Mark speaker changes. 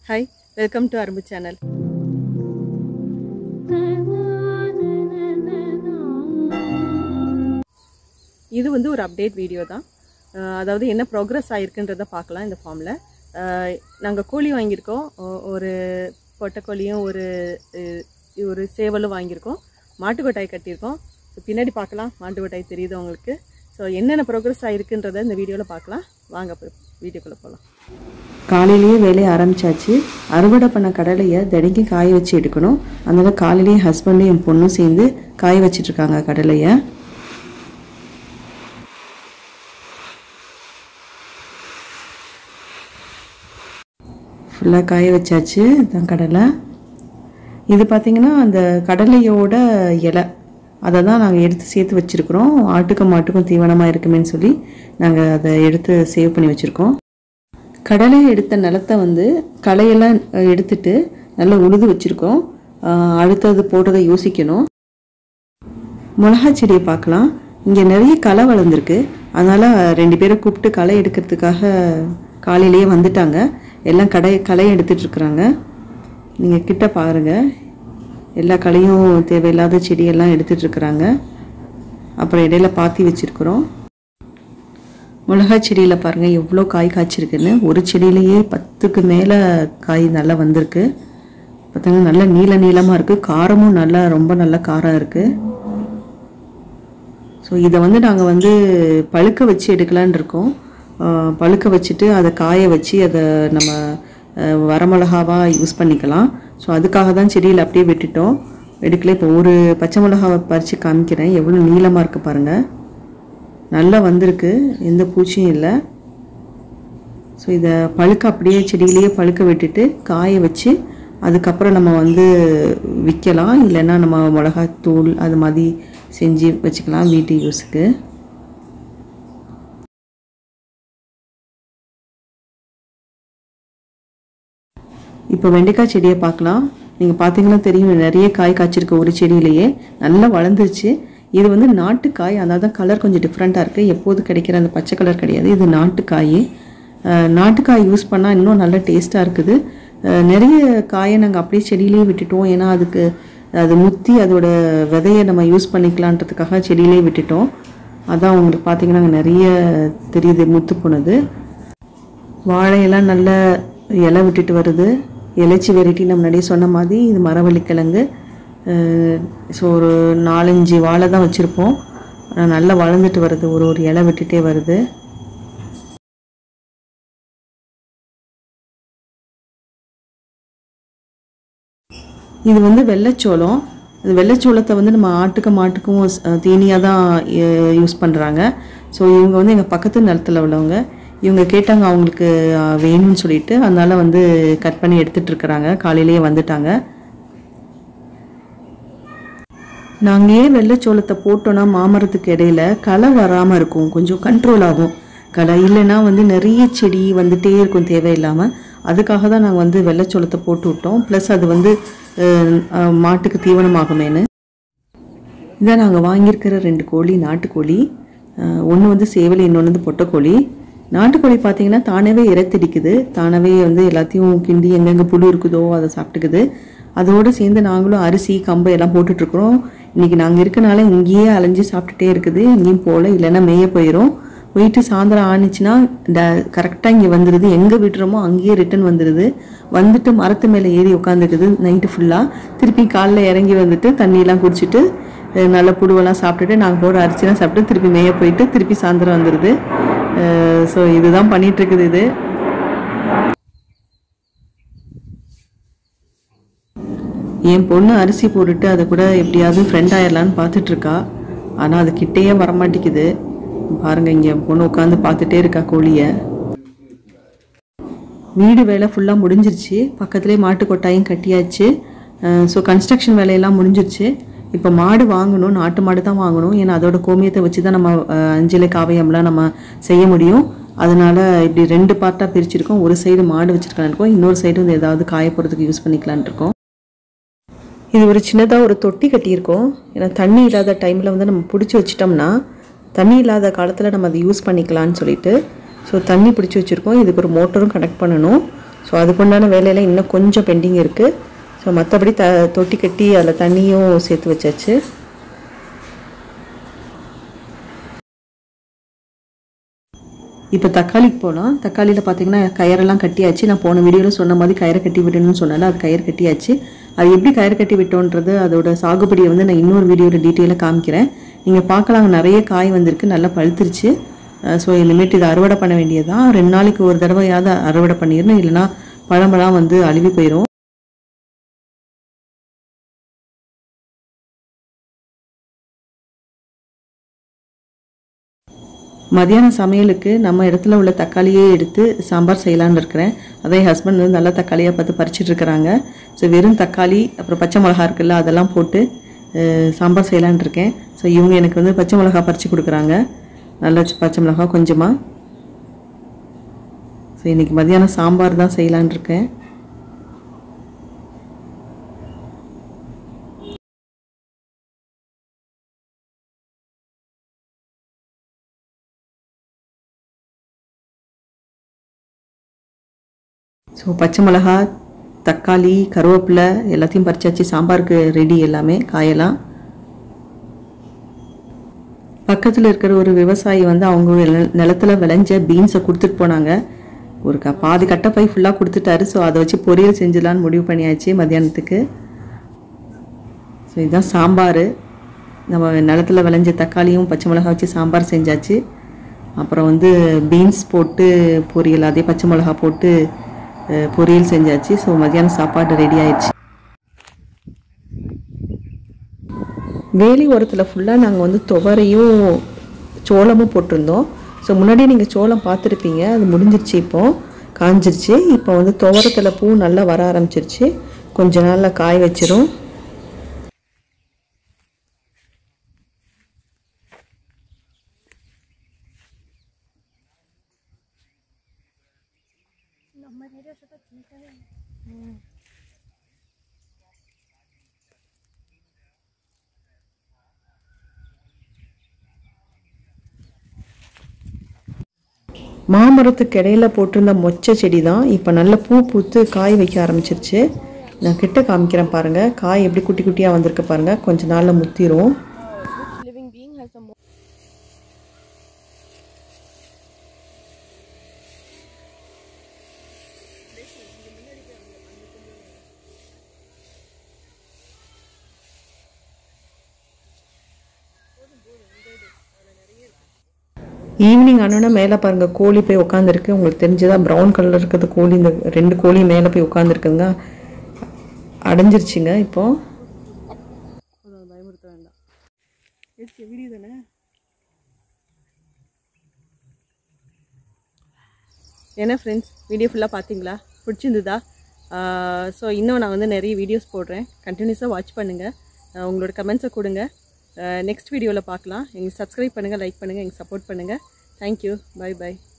Speaker 1: hi welcome to Arumbu channel இது வந்து ஒரு அப்டேட் வீடியோ தான் அஹ் அதாவது என்ன ப்ரோக்ரஸ் ஆயிருக்குன்றதை பார்க்கலாம் இந்த ஃபார்மில் நாங்கள் கோழி வாங்கியிருக்கோம் ஒ- ஒரு பொட்டைக்கோழியும் ஒரு அஹ், ஒரு சேவலும் வாங்கியிருக்கோம் மாட்டுக்கொட்டாய் கட்டியிருக்கோம் ஸோ பின்னாடி பார்க்கலாம் மாட்டுக்கொட்டாய் தெரியுது உங்களுக்கு ஸோ என்னென்ன ப்ரோக்ரஸ் ஆயிருக்குன்றதை இந்த வீடியோவில் பார்க்கலாம் வாங்க வீடியோக்குள்ளே போகலாம்
Speaker 2: காலையிலேயே வேலையை ஆரம்பிச்சாச்சு அறுவடை பண்ண கடலையை தினைக்கும் காய வச்சு எடுக்கணும் அதனால காலையிலேயே ஹஸ்பண்டும் என் பொண்ணும் சேர்ந்து காய வச்சிட்டு இருக்காங்க கடலையை ஃபுல்லாக காய வச்சாச்சு இதான் கடலை இது பார்த்திங்கன்னா அந்த கடலையோட இலை அதை தான் நாங்கள் எடுத்து சேர்த்து வச்சுருக்குறோம் ஆட்டுக்கும் மாட்டுக்கும் தீவனமாக இருக்குமேன்னு சொல்லி நாங்கள் அதை எடுத்து சேவ் பண்ணி வச்சுருக்கோம் கடலை எடுத்த நிலத்தை வந்து களையெல்லாம் அஹ், எடுத்துட்டு நல்லா உழுது வச்சுருக்கோம் அஹ், அடுத்தது போடுறதை யோசிக்கணும் மிளகா செடியை பார்க்கலாம் இங்கே நிறைய களை வளர்ந்துருக்கு அதனால் ரெண்டு பேரை கூப்பிட்டு களை எடுக்கிறதுக்காக காலையிலேயே வந்துட்டாங்க எல்லாம் கடை களை எடுத்துட்டு இருக்கிறாங்க நீங்கள் கிட்ட பாருங்கள் எல்லா களையும் தேவையில்லாத செடியெல்லாம் எடுத்துட்டு இருக்கிறாங்க அப்புறம் இடையில பாத்தி வச்சுருக்குறோம் மிளகா செடியில் பாருங்கள் எவ்வளோ காய் காய்ச்சிருக்குன்னு ஒரு செடியிலேயே பத்துக்கு மேலே காய் நல்லா வந்திருக்கு பார்த்தீங்கன்னா நல்லா நீல நீளமாக இருக்குது காரமும் நல்லா ரொம்ப நல்ல காரம் இருக்குது ஸோ இதை வந்து நாங்கள் வந்து பழுக்க வச்சு எடுக்கலான்னு இருக்கோம் ஆஹ் பழுக்க வச்சுட்டு அதை காய வச்சு அதை நம்ம ஆஹ் வரமிளகாவாக யூஸ் பண்ணிக்கலாம் ஸோ அதுக்காக தான் செடியில் அப்படியே விட்டுட்டோம் எடுக்கல இப்போ ஒரு பச்சை மிளகாவை பறித்து காமிக்கிறேன் எவ்வளோ நீளமாக இருக்குது பாருங்கள் நல்லா வந்திருக்கு எந்த பூச்சியும் இல்லை ஸோ இதை பழுக்க அப்படியே செடியிலேயே பழுக்க விட்டுட்டு காய வச்சு அதுக்கப்புறம் நம்ம வந்து விற்கலாம் இல்லைன்னா நம்ம மிளகாத்தூள் அது மாதிரி செஞ்சு வச்சுக்கலாம் வீட்டு யூஸுக்கு இப்போ வெண்டைக்காய் செடியை பார்க்கலாம் நீங்கள் பார்த்தீங்கன்னா தெரியும் நிறைய காய் காய்ச்சிருக்கு ஒரு செடியிலேயே நல்லா வளர்ந்துருச்சு இது வந்து நாட்டுக்காய் அதாவது கலர் கொஞ்சம் டிஃப்ரெண்ட்டாக இருக்குது எப்போது கிடைக்கிற அந்த பச்சை கலர் கிடையாது இது நாட்டுக்காய் அஹ், நாட்டுக்காய் யூஸ் பண்ணால் இன்னும் நல்ல டேஸ்ட்டாக இருக்குது அஹ், நிறைய காயை நாங்கள் அப்படியே செடியிலேயே விட்டுட்டோம் ஏன்னா அதுக்கு அது முத்தி அதோட விதையை நம்ம யூஸ் பண்ணிக்கலான்றதுக்காக செடியிலேயே விட்டுட்டோம் அதான் உங்களுக்கு பார்த்தீங்கன்னா அங்க நிறைய தெரியுது முத்து போனது வாழையெல்லாம் நல்ல இலை விட்டுட்டு வருது இலைச்சி வெரைட்டி நம்ம முன்னாடியே சொன்ன மாதிரி இது மரவள்ளிக்கிழங்கு ஸோ ஒரு நாலஞ்சு வாழை தான் வச்சுருப்போம் ஆனால் நல்லா வளர்ந்துட்டு வருது ஒரு ஒரு இலை விட்டுட்டே வருது இது வந்து வெள்ளைச்சோளம் அது வெள்ளைச்சோளத்தை வந்து நம்ம ஆட்டுக்கும் மாட்டுக்கும் தீனியாக தான் யூஸ் பண்ணுறாங்க ஸோ இவங்க வந்து எங்கள் பக்கத்து நிலத்தில் உள்ளவங்க இவங்க கேட்டாங்க அவங்களுக்கு அஹ், வேணும்னு சொல்லிட்டு அதனால வந்து கட் பண்ணி எடுத்துட்டு இருக்கிறாங்க காலையிலேயே வந்துட்டாங்க நாங்கள் ஏன் வெள்ளைச்சோளத்தை போட்டோன்னா மாமரத்துக்கு இடையில களை வராமல் இருக்கும் கொஞ்சம் கண்ட்ரோல் ஆகும் களை இல்லைன்னா வந்து நிறைய செடி வந்துட்டே இருக்கும் தேவையில்லாமல் அதுக்காக தான் நாங்கள் வந்து வெள்ளைச்சோளத்தை போட்டு விட்டோம் ப்ளஸ் அது வந்து அஹ், அஹ், மாட்டுக்கு தீவனமாகுமேன்னு இதான் நாங்கள் வாங்கியிருக்கிற ரெண்டு கோழி நாட்டுக்கோழி ஒன்று வந்து சேவல் இன்னொன்று வந்து பொட்டைக்கோழி நாட்டுக்கோழி பார்த்தீங்கன்னா தானாகவே இறைத்தடிக்குது தானாகவே வந்து எல்லாத்தையும் கிண்டி எங்கெங்கே புழு இருக்குதோ அதை சாப்பிட்டுக்குது அதோடு சேர்ந்து நாங்களும் அரிசி கம்பு எல்லாம் போட்டுட்ருக்குறோம் இன்றைக்கி நாங்கள் இருக்கனால இங்கேயே அலைஞ்சு சாப்பிட்டுட்டே இருக்குது எங்கேயும் போகல இல்லைன்னா மேய போயிடும் போயிட்டு சாயந்தரம் ஆனிச்சுன்னா ட கரெக்டாக இங்கே வந்துடுது எங்கே விட்டுறோமோ அங்கேயே ரிட்டர்ன் வந்துடுது வந்துட்டு மரத்து மேலே ஏறி உட்காந்துக்குது நைட்டு ஃபுல்லாக திருப்பி காலைல இறங்கி வந்துட்டு தண்ணியெல்லாம் குடிச்சிட்டு அஹ் நல்ல புழுவெல்லாம் சாப்பிட்டுட்டு நாங்கள் போடுற அரிசிலாம் சாப்பிட்டு திருப்பி மேய போயிட்டு திருப்பி சாயந்தரம் வந்துடுது ஸோ இதுதான் பண்ணிட்டு இருக்குது இது என் பொண்ணு அரிசி போட்டுட்டு அதை கூட எப்படியாவது ஃப்ரெண்ட் ஆயிடலான்னு பார்த்துட்டு இருக்கா ஆனால் அது கிட்டேயே வரமாட்டேங்குது பாருங்க இங்கே என் பொண்ணு உட்காந்து பார்த்துட்டே இருக்கா கோழியை வீடு வேலை ஃபுல்லாக முடிஞ்சிருச்சு பக்கத்துலேயே மாட்டு கொட்டாயும் கட்டியாச்சு ஸோ கன்ஸ்ட்ரக்ஷன் வேலையெல்லாம் முடிஞ்சிருச்சு இப்போ மாடு வாங்கணும் நாட்டு மாடு தான் வாங்கணும் ஏன்னா அதோட கோமியத்தை வச்சு தான் நம்ம அஹ், அஞ்சிலை காவியம்லாம் நம்ம செய்ய முடியும் அதனால இப்படி ரெண்டு பார்ட்டாக பிரிச்சிருக்கோம் ஒரு சைடு மாடு வச்சிருக்கலான்னு இருக்கோம் இன்னொரு சைடு வந்து ஏதாவது காய போகிறதுக்கு யூஸ் பண்ணிக்கலான்னு இருக்கோம் இது ஒரு சின்னதாக ஒரு தொட்டி கட்டியிருக்கோம் ஏன்னா தண்ணி இல்லாத டைமில் வந்து நம்ம பிடிச்சி வச்சிட்டோம்னா தண்ணி இல்லாத காலத்தில் நம்ம அதை யூஸ் பண்ணிக்கலாம்னு சொல்லிட்டு ஸோ தண்ணி பிடிச்சி வச்சுருக்கோம் இதுக்கு ஒரு மோட்டரும் கனெக்ட் பண்ணணும் ஸோ அதுக்குண்டான வேலையெல்லாம் இன்னும் கொஞ்சம் பெண்டிங் இருக்குது ஸோ மற்றபடி த தொட்டி கட்டி அதில் தண்ணியும் சேர்த்து வச்சாச்சு இப்போ தக்காளிக்கு போகலாம் தக்காளியில் பார்த்தீங்கன்னா கயிறெல்லாம் கட்டியாச்சு நான் போன வீடியோவில் சொன்ன மாதிரி கயிறை கட்டி விடணும்னு சொன்னால அது கயிறு கட்டியாச்சு அது எப்படி கயிறு கட்டி விட்டோன்றது அதோட சாகுபடியை வந்து நான் இன்னொரு வீடியோவில் டீட்டெயிலாக காமிக்கிறேன் நீங்கள் பார்க்கலாம் அங்க நிறைய காய் வந்திருக்கு நல்லா பழுத்துருச்சு ஸோ இனிமேட்டு இதை அறுவடை பண்ண வேண்டியதுதான் ரெண்டு நாளைக்கு ஒரு தடவையாவது அறுவடை பண்ணிடணும் இல்லைன்னா பழமெல்லாம் வந்து அழுவி போயிடும் மதியான சமையலுக்கு நம்ம இடத்துல உள்ள தக்காளியே எடுத்து சாம்பார் செய்யலான்னு இருக்கிறேன் அதே ஹஸ்பண்ட் வந்து நல்லா தக்காளியாக பார்த்து பறிச்சிட்டு இருக்கிறாங்க ஸோ வெறும் தக்காளி அப்புறம் பச்சை மிளகா இருக்குல்ல அதெல்லாம் போட்டு அஹ், சாம்பார் செய்யலான்னு இருக்கேன் ஸோ இவங்க எனக்கு வந்து பச்சை மிளகா பறித்து கொடுக்குறாங்க நல்ல பச்சை மிளகா கொஞ்சமாக ஸோ இன்றைக்கி மதியானம் சாம்பார் தான் செய்யலான்னு இருக்கேன் ஸோ பச்சை மிளகா தக்காளி கருவேப்பிலை எல்லாத்தையும் பறிச்சாச்சு சாம்பாருக்கு ரெடி எல்லாமே காயெல்லாம் பக்கத்தில் இருக்கிற ஒரு விவசாயி வந்து அவங்க நில- நிலத்துல விளைஞ்ச பீன்ஸை கொடுத்துட்டு போனாங்க ஒரு க பாதி கட்டப்பை ஃபுல்லாக கொடுத்துட்டாரு ஸோ அதை வச்சு பொரியல் செஞ்சிடலான்னு முடிவு பண்ணியாச்சு மத்தியானத்துக்கு ஸோ இதுதான் சாம்பார் நம்ம நிலத்துல விளைஞ்ச தக்காளியும் பச்சை மிளகா வச்சு சாம்பார் செஞ்சாச்சு அப்புறம் வந்து பீன்ஸ் போட்டு பொரியல் அதே பச்சை மிளகா போட்டு அஹ், பொரியல் செஞ்சாச்சு ஸோ மதியானம் சாப்பாடு ரெடி ஆயிடுச்சு வேலி ஓரத்தில் ஃபுல்லாக நாங்கள் வந்து துவரையும் சோளமும் போட்டிருந்தோம் ஸோ முன்னாடி நீங்கள் சோளம் பார்த்துருப்பீங்க அது முடிஞ்சிருச்சு இப்போ காஞ்சிருச்சு இப்போ வந்து துவரத்தில் பூ நல்லா வர ஆரம்பிச்சிருச்சு கொஞ்ச நாளில் காய் வச்சிரும் மாமரத்துக்கு இடையில போட்டிருந்த மொச்சை செடி தான் இப்போ நல்ல பூ பூத்து காய் வைக்க ஆரம்பிச்சிருச்சு நான் கிட்ட காமிக்கிறேன் பாருங்க காய் எப்படி குட்டி குட்டியாக வந்திருக்கு பாருங்க கொஞ்ச நாளில் முத்திரும்
Speaker 1: living being has the most
Speaker 2: evening ஆனோன்னா மேலே பாருங்க கோழி போய் உட்காந்துருக்கு உங்களுக்கு தெரிஞ்சதா ப்ரௌன் கலர் இருக்கிறது கோழி இந்த ரெண்டு கோழி மேலே போய் உட்காந்துருக்குங்க அடைஞ்சிருச்சுங்க இப்போ
Speaker 1: பயமுறுத்த வேண்டாம் எச்சு வீடியோ தானே என்ன ஃப்ரெண்ட்ஸ் வீடியோ ஃபுல்லாக பார்த்தீங்களா பிடிச்சிருந்துதா ஸோ இன்னும் நான் வந்து நிறைய வீடியோஸ் போடுறேன் கண்டினியூஸாக வாட்ச் பண்ணுங்கள் உங்களோட கமெண்ட்ஸை கொடுங்க நெக்ஸ்ட் வீடியோவில் பார்க்கலாம் எங்களுக்கு சப்ஸ்கிரைப் பண்ணுங்கள் லைக் பண்ணுங்கள் எங்களுக்கு சப்போர்ட் பண்ணுங்கள் தேங்க்யூ பை பை